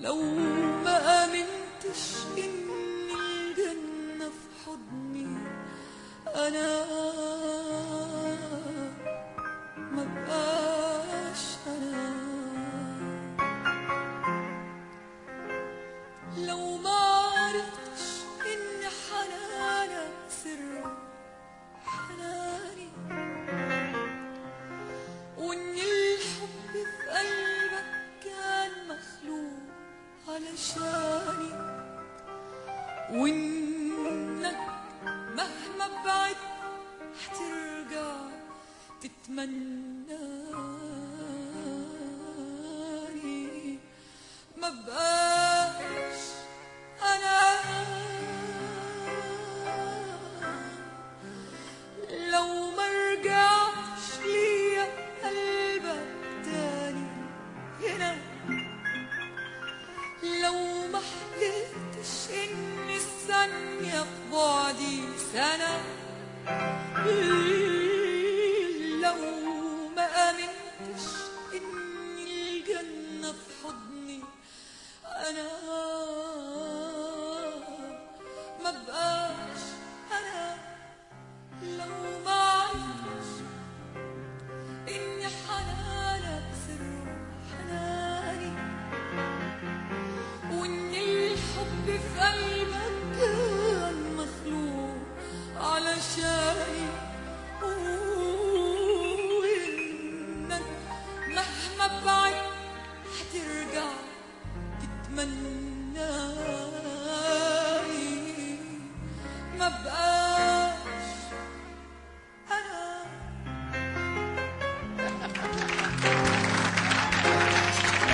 لو ما آمنتش إن الجنة في حضني أنا ما بقاش أنا لو ما عرفتش إن حنانك سر حناني وإن الحب في قلبك كان مخلوق علشاني وإنك مهما بعد هترجع تتمناني ما بقاش أنا لو ما رجعش ليا قلبك تاني هنا لو ما حلفتش ان الثانية في بعدي سنة لو ما امنتش ان الجنة في حضني انا ما بقاش انا لو